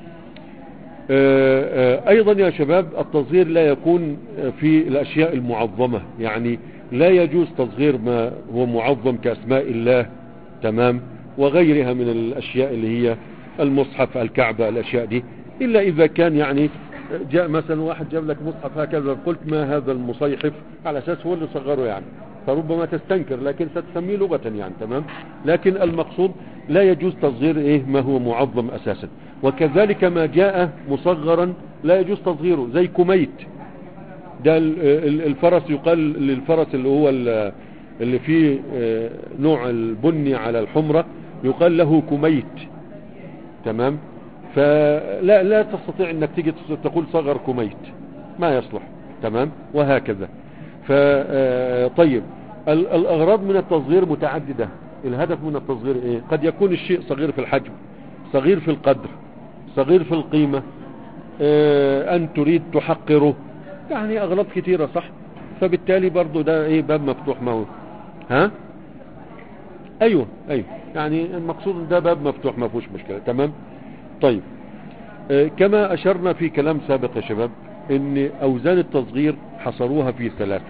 آآ آآ ايضا يا شباب التصغير لا يكون في الاشياء المعظمة يعني لا يجوز تصغير ما هو معظم كاسماء الله تمام وغيرها من الاشياء اللي هي المصحف الكعبة الاشياء دي الا اذا كان يعني جاء مثلا واحد جاب لك مصحف هكذا قلت ما هذا المصيحف على اساس هو اللي صغره يعني فربما تستنكر لكن ستسميه لغة يعني تمام لكن المقصود لا يجوز تصغير ايه ما هو معظم اساسا وكذلك ما جاء مصغرا لا يجوز تصغيره زي كميت ده الفرس يقال للفرس اللي هو اللي فيه نوع البني على الحمرة يقال له كميت تمام فلا لا تستطيع انك تيجي تقول صغر كميت ما يصلح تمام وهكذا فطيب الاغراض من التصغير متعددة الهدف من التصغير ايه قد يكون الشيء صغير في الحجم صغير في القدر صغير في القيمة اه ان تريد تحقره يعني اغراض كثيرة صح فبالتالي برضو ده ايه باب مفتوح ما هو ها ايوه ايوه يعني المقصود ده باب مفتوح ما فيهوش مشكلة تمام طيب اه كما اشرنا في كلام سابق يا شباب ان اوزان التصغير حصروها في ثلاثة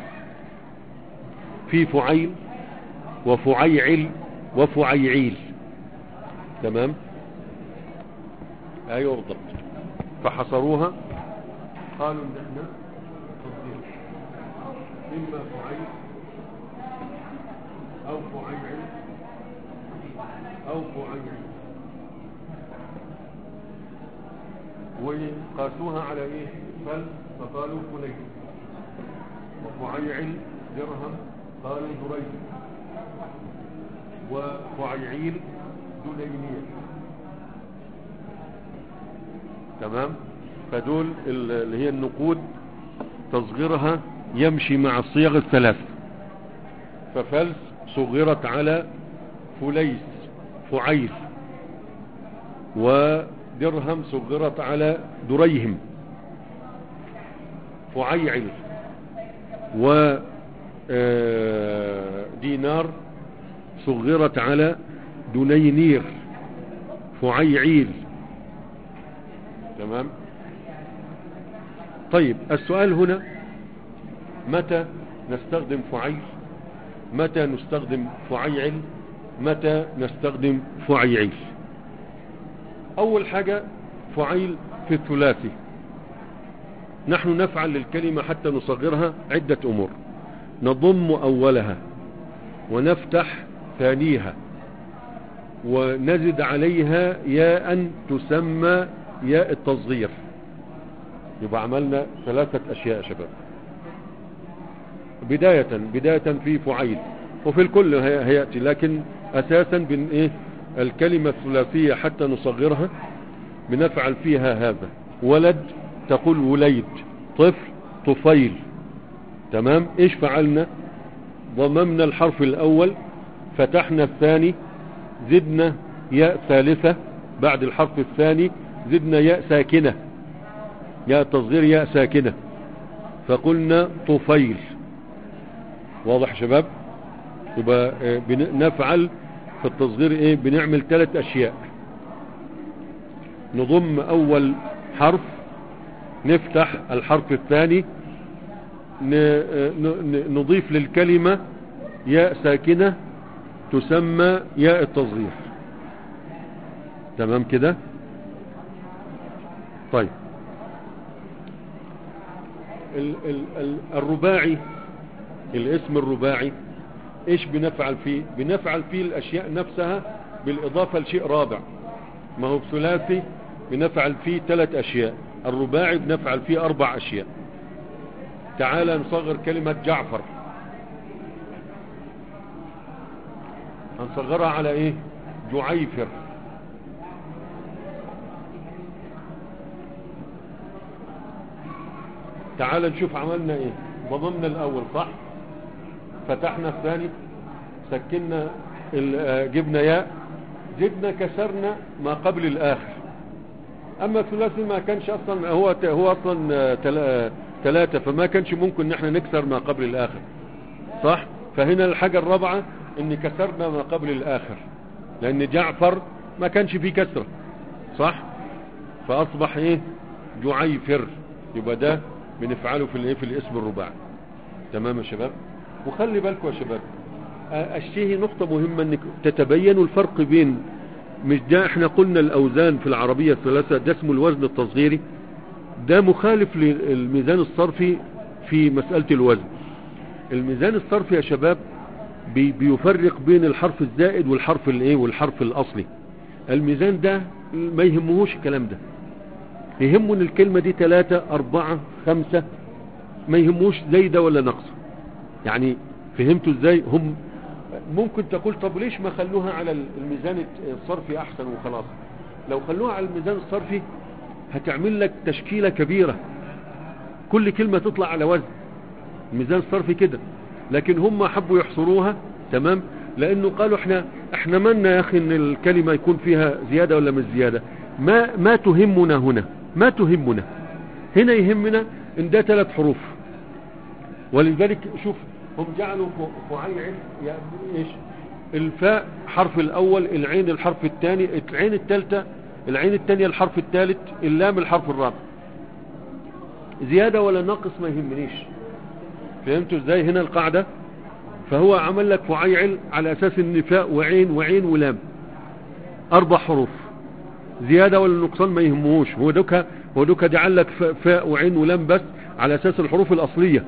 في فعيل وفعيعل وفعيعيل تمام ايوه بالضبط فحصروها قالوا ان احنا تصغير اما فعيل او فعيعل او فعيعل وقاسوها على ايه فل فقالوا فليل وفعيعل درهم قالوا دريد وفعيعيل دليمية تمام فدول ال- اللي هي النقود تصغيرها يمشي مع الصيغ الثلاث ففلس صغرت على فليس فعيل ودرهم صغرت على دريهم فعيعل و آه، دينار صغرت على دنينير فعيعيل تمام طيب السؤال هنا متى نستخدم فعيل متى نستخدم فعيعل متى نستخدم فعيعيل اول حاجة فعيل في الثلاثي نحن نفعل للكلمة حتى نصغرها عدة امور نضم اولها ونفتح ثانيها ونزد عليها ياء تسمى ياء التصغير يبقى عملنا ثلاثة اشياء يا شباب بداية بداية في فعيل وفي الكل هي- هيأتي لكن اساسا بن ايه الكلمة الثلاثية حتى نصغرها بنفعل فيها هذا ولد تقول وليد طفل طفيل تمام ايش فعلنا ضممنا الحرف الاول فتحنا الثاني زدنا ياء ثالثة بعد الحرف الثاني زدنا ياء ساكنة ياء تصغير ياء ساكنة فقلنا طفيل واضح يا شباب يبقى آه، بن- نفعل في التصغير ايه بنعمل ثلاث اشياء نضم اول حرف نفتح الحرف الثاني ن- آه، ن- ن- نضيف للكلمة ياء ساكنة تسمى ياء التصغير تمام كده طيب ال ال ال الرباعي الاسم الرباعي ايش بنفعل فيه بنفعل فيه الاشياء نفسها بالاضافة لشيء رابع ما هو بثلاثي بنفعل فيه ثلاث اشياء الرباعي بنفعل فيه اربع اشياء تعال نصغر كلمة جعفر هنصغرها على ايه جعيفر تعال نشوف عملنا ايه ضممنا الاول صح فتحنا الثاني سكنا ال- آه، جبنا ياء زدنا كسرنا ما قبل الاخر اما الثلاثي ما كانش اصلا هو هو اصلا آه، تلا- آه، ثلاثة فما كانش ممكن ان احنا نكسر ما قبل الاخر صح فهنا الحاجة الرابعة ان كسرنا ما قبل الاخر لان جعفر ما كانش فيه كسرة صح فاصبح ايه جعيفر يبقى ده بنفعله في الايه في الاسم الرباعي تمام يا شباب وخلي بالكم يا شباب آه، الشيء نقطة مهمة انك تتبينوا الفرق بين مش ده احنا قلنا الاوزان في العربية الثلاثة ده اسمه الوزن التصغيري ده مخالف للميزان الصرفي في مسألة الوزن الميزان الصرفي يا شباب بي بيفرق بين الحرف الزائد والحرف الايه والحرف الاصلي الميزان ده ما يهمهوش الكلام ده يهمه ان الكلمة دي ثلاثة اربعة خمسة ما يهموش زايدة ولا نقصة يعني فهمتوا ازاي هم ممكن تقول طب ليش ما خلوها على الميزان الصرفي احسن وخلاص لو خلوها على الميزان الصرفي هتعمل لك تشكيلة كبيرة كل كلمة تطلع على وزن الميزان الصرفي كده لكن هم حبوا يحصروها تمام لانه قالوا احنا احنا مالنا يا اخي ان الكلمة يكون فيها زيادة ولا مش زيادة ما ما تهمنا هنا ما تهمنا هنا يهمنا ان ده ثلاث حروف ولذلك شوف هم جعلوا ف- فعيل يعني ايش الفاء حرف الاول العين الحرف الثاني العين الثالثة العين الثانية الحرف الثالث اللام الحرف الرابع زيادة ولا ناقص ما يهمنيش فهمتوا ازاي هنا القاعدة فهو عمل لك فعيل على اساس ان فاء وعين وعين ولام اربع حروف زيادة ولا نقصان ما يهمهوش هو دوكا هو دوكا جعل لك ف- فاء وعين ولام بس على اساس الحروف الاصلية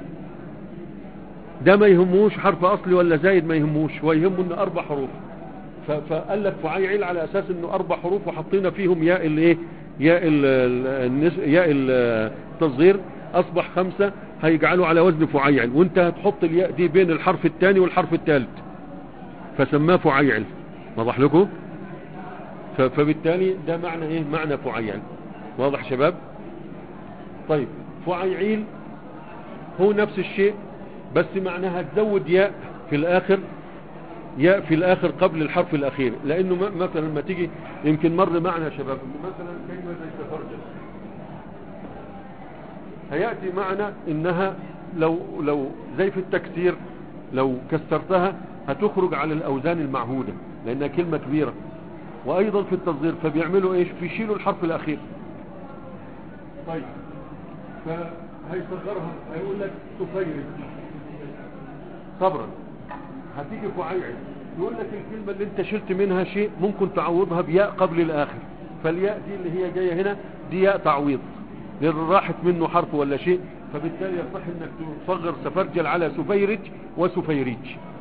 ده ما يهموش حرف اصلي ولا زايد ما يهموش هو يهمه ان اربع حروف ف- فقال لك فعيل على اساس انه اربع حروف وحطينا فيهم ياء الايه ياء ال- ال- النس- ياء التصغير اصبح خمسة هيجعلوا على وزن فعيل وانت هتحط الياء دي بين الحرف الثاني والحرف الثالث فسماه فعيل واضح لكم ف- فبالتالي ده معنى ايه معنى فعيل واضح شباب طيب فعيعيل هو نفس الشيء بس معناها تزود ياء في الاخر ياء في الاخر قبل الحرف الاخير لانه م- مثلا لما تيجي يمكن مر معنا يا شباب إن مثلا كلمه زي تفرجل هياتي معنا انها لو لو زي في التكسير لو كسرتها هتخرج على الاوزان المعهوده لانها كلمه كبيره وايضا في التصغير فبيعملوا ايش بيشيلوا الحرف الاخير طيب فهيصغرها هيقول لك تفيرج صبرا هتيجي فعيعي يقول لك الكلمة اللي انت شلت منها شيء ممكن تعوضها بياء قبل الاخر فالياء دي اللي هي جاية هنا دي ياء تعويض لان راحت منه حرف ولا شيء فبالتالي يصح انك تصغر سفرجل على سفيرج وسفيريج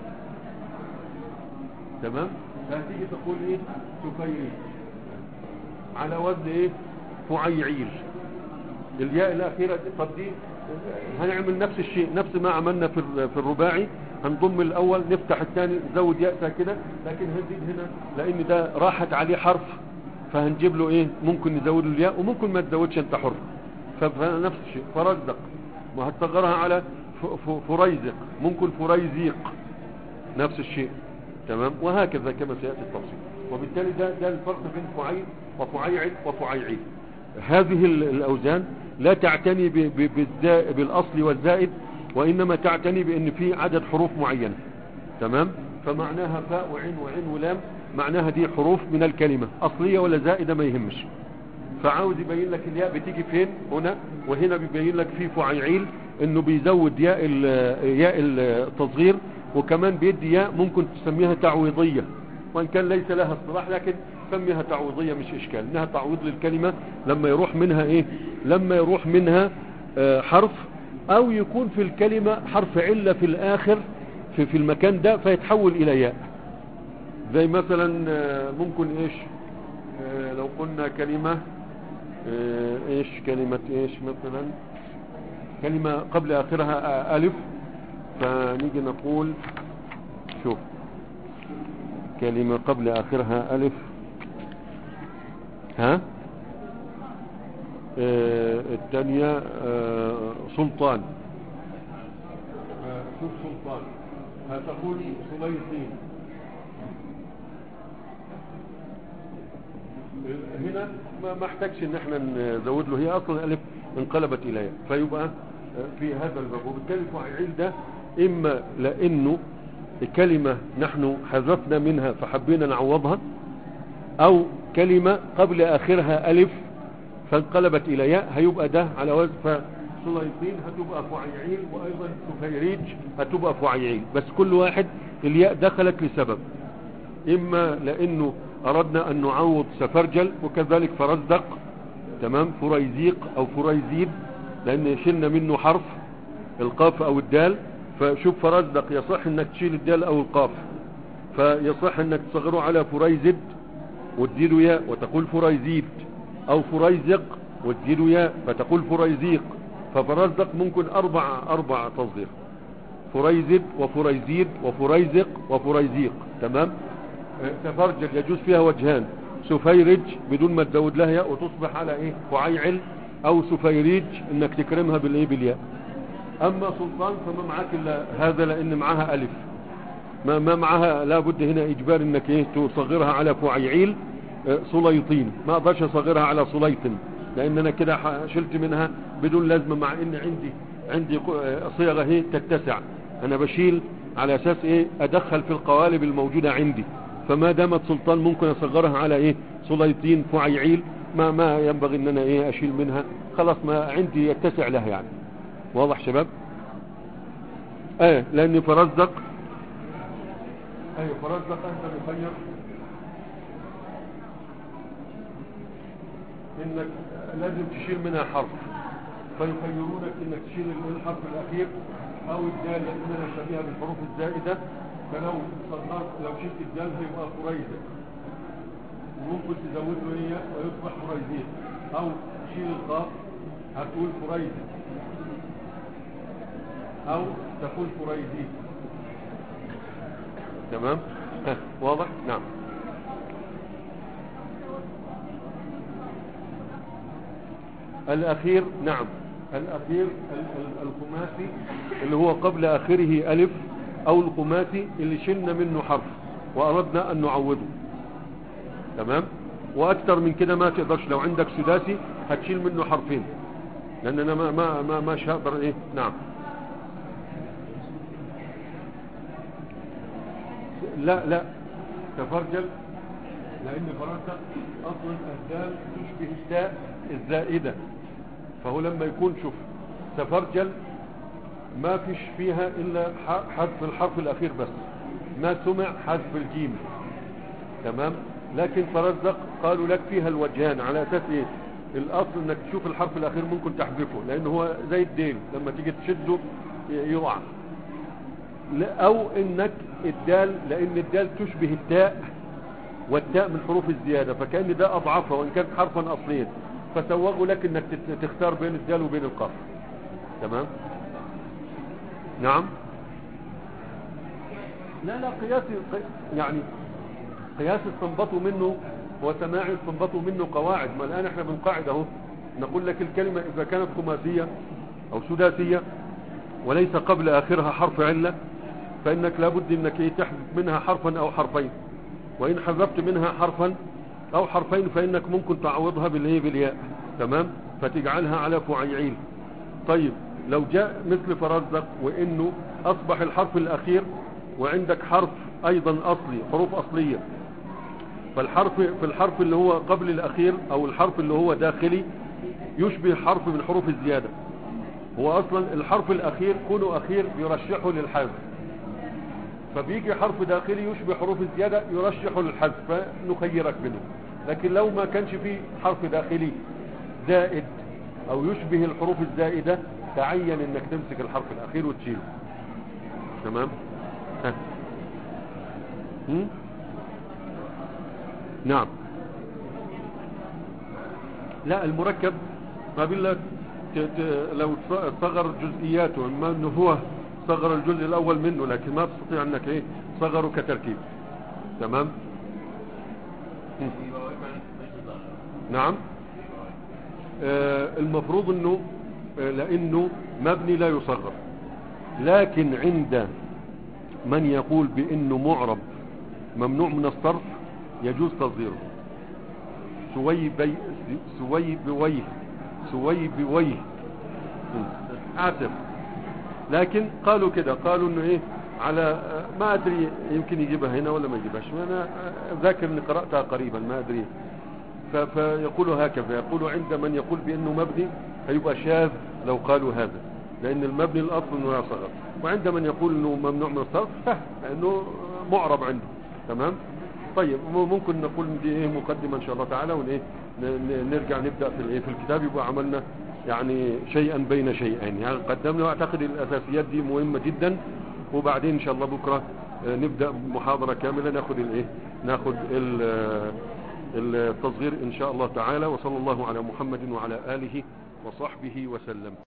تمام فهتيجي تقول ايه سفيريج على وزن ايه فعيعيل الياء الأخيرة دي- طب دي هنعمل نفس الشيء نفس ما عملنا في ال- في الرباعي هنضم الأول نفتح الثاني نزود ياء كده لكن هنزيد هنا لأن ده راحت عليه حرف فهنجيب له إيه ممكن نزود له الياء وممكن ما تزودش أنت حر ف- فنفس الشيء فرزق وهتصغرها على ف- ف- فريزق ممكن فريزيق نفس الشيء تمام وهكذا كما سيأتي التفصيل وبالتالي ده, ده الفرق بين فعيل وفعيعل وفعيعيل هذه ال- الأوزان لا تعتني ب- ب- بالزا- بالأصل والزائد وإنما تعتني بأن في عدد حروف معينة تمام فمعناها فاء وعين وعين ولام معناها دي حروف من الكلمة أصلية ولا زائدة ما يهمش فعاوز يبين لك الياء بتيجي فين هنا وهنا بيبين لك في فعيعيل انه بيزود ياء ال- ياء التصغير وكمان بيدي ياء ممكن تسميها تعويضية وان كان ليس لها اصطلاح لكن سميها تعويضية مش اشكال انها تعويض للكلمة لما يروح منها ايه لما يروح منها آه، حرف او يكون في الكلمة حرف علة في الاخر في, في المكان ده فيتحول الى ياء زي مثلا آه، ممكن ايش آه، لو قلنا كلمة آه، ايش كلمة ايش مثلا كلمة قبل اخرها آه، الف فنيجي نقول شوف كلمة قبل اخرها الف ها آه، الثانية آه، سلطان آه، شوف سلطان هتقول سليطين هنا ما ما احتاجش ان احنا نزود له هي اصلا الف انقلبت الى ياء فيبقى في هذا الباب وبالتالي فعيل ده اما لانه كلمة نحن حذفنا منها فحبينا نعوضها او كلمة قبل اخرها الف فانقلبت الى ياء هيبقى ده على وزن فسليطين هتبقى فعيعيل وايضا سفيريج هتبقى فعيعيل بس كل واحد الياء دخلت لسبب اما لانه اردنا ان نعوض سفرجل وكذلك فرزدق تمام فريزيق او فريزيد لان شلنا منه حرف القاف او الدال فشوف فرزدق يصح انك تشيل الدال او القاف فيصح انك تصغره على فريزد وتزيده ياء وتقول فريزيد او فريزق وتزيده ياء فتقول فريزيق ففرزدق ممكن اربع اربع تصغير فريزد وفريزيد وفريزق وفريزيق تمام تفرجل يجوز فيها وجهان سفيرج بدون ما تزود لها ياء وتصبح على ايه فعيعل او سفيريج انك تكرمها بالايه بالياء اما سلطان فما معاك الا هذا لان معاها الف ما, ما معاها لابد هنا اجبار انك ايه تصغرها على فعيعيل آه، سليطين ما اقدرش اصغرها على سليطن لان انا كده ح- شلت منها بدون لازمه مع ان عندي عندي ق- آه، صيغه هي تتسع انا بشيل على اساس ايه ادخل في القوالب الموجوده عندي فما دامت سلطان ممكن اصغرها على ايه سليطين فعيعيل ما ما ينبغي ان انا ايه اشيل منها خلاص ما عندي يتسع لها يعني واضح شباب ايه لاني فرزق ايوه فرزق انت مخير انك لازم تشيل منها حرف فيخيرونك انك تشيل الحرف الاخير او الدال لاننا نسميها بالحروف الزائده فلو صغرت لو شلت الدال هيبقى فريزه وممكن تزود له هي ويصبح فريزين او تشيل القاف هتقول فريزه او تقول فريزين تمام ها، واضح نعم الاخير نعم الاخير ال- ال- الخماسي اللي هو قبل اخره الف او الخماسي اللي شلنا منه حرف واردنا ان نعوضه تمام واكتر من كده ما تقدرش لو عندك سداسي هتشيل منه حرفين لان انا ما ما ما مش هقدر ايه نعم لا لا تفرجل لان فرنسا اصلا الدال تشبه التاء الزائده فهو لما يكون شوف تفرجل ما فيش فيها الا ح- حذف الحرف الاخير بس ما سمع حذف الجيم تمام لكن فرزق قالوا لك فيها الوجهان على اساس ايه الاصل انك تشوف الحرف الاخير ممكن تحذفه لان هو زي الديل لما تيجي تشده ي- يقع لا- او انك الدال لان الدال تشبه التاء والتاء من حروف الزيادة فكأن ده اضعفها وان كانت حرفا اصليا فسوغوا لك انك تت- تختار بين الدال وبين القاف تمام نعم لا لا قياس قي- يعني قياس استنبطوا منه وسماعي استنبطوا منه قواعد ما الآن احنا بنقاعد اهو نقول لك الكلمة إذا كانت خماسية أو سداسية وليس قبل آخرها حرف علة فإنك لابد إنك إيه تحذف منها حرفا أو حرفين وإن حذفت منها حرفا أو حرفين فإنك ممكن تعوضها بالإيه بالياء تمام فتجعلها على فعيعين طيب لو جاء مثل فرزق وإنه أصبح الحرف الأخير وعندك حرف أيضا أصلي حروف أصلية فالحرف في الحرف اللي هو قبل الأخير أو الحرف اللي هو داخلي يشبه حرف من حروف الزيادة هو أصلا الحرف الأخير كونه أخير يرشحه للحذف فبيجي حرف داخلي يشبه حروف الزيادة يرشحه للحذف فنخيرك منه لكن لو ما كانش فيه حرف داخلي زائد أو يشبه الحروف الزائدة تعين انك تمسك الحرف الأخير وتشيله تمام ها. هم؟ نعم لا المركب ما بيقول لك ت- ت- لو ص- صغر جزئياته اما انه هو صغر الجزء الاول منه لكن ما تستطيع انك ايه صغره كتركيب تمام هم. نعم آه المفروض انه آه لانه مبني لا يصغر لكن عند من يقول بانه معرب ممنوع من الصرف يجوز تصغيره سوي بي سوي بويه سوي بويه آسف لكن قالوا كده قالوا انه ايه على ما ادري يمكن يجيبها هنا ولا ما يجيبهاش انا ذاكر اني قرأتها قريبا ما ادري ف- فيقولوا هكذا يقولوا عند من يقول بانه مبني هيبقى شاذ لو قالوا هذا لان المبني الاصل انه لا صغر وعند من يقول انه ممنوع من الصرف فهم لانه معرب عنده تمام طيب م- ممكن نقول إن دي ايه مقدمه ان شاء الله تعالى ون ايه ن- ن- نرجع نبدا في الايه في الكتاب يبقى عملنا يعني شيئا بين شيئين يعني قدمنا واعتقد الاساسيات دي مهمه جدا وبعدين ان شاء الله بكره آه، نبدا محاضره كامله ناخد الايه ناخد ال- آه، التصغير ان شاء الله تعالى وصلى الله على محمد وعلى اله وصحبه وسلم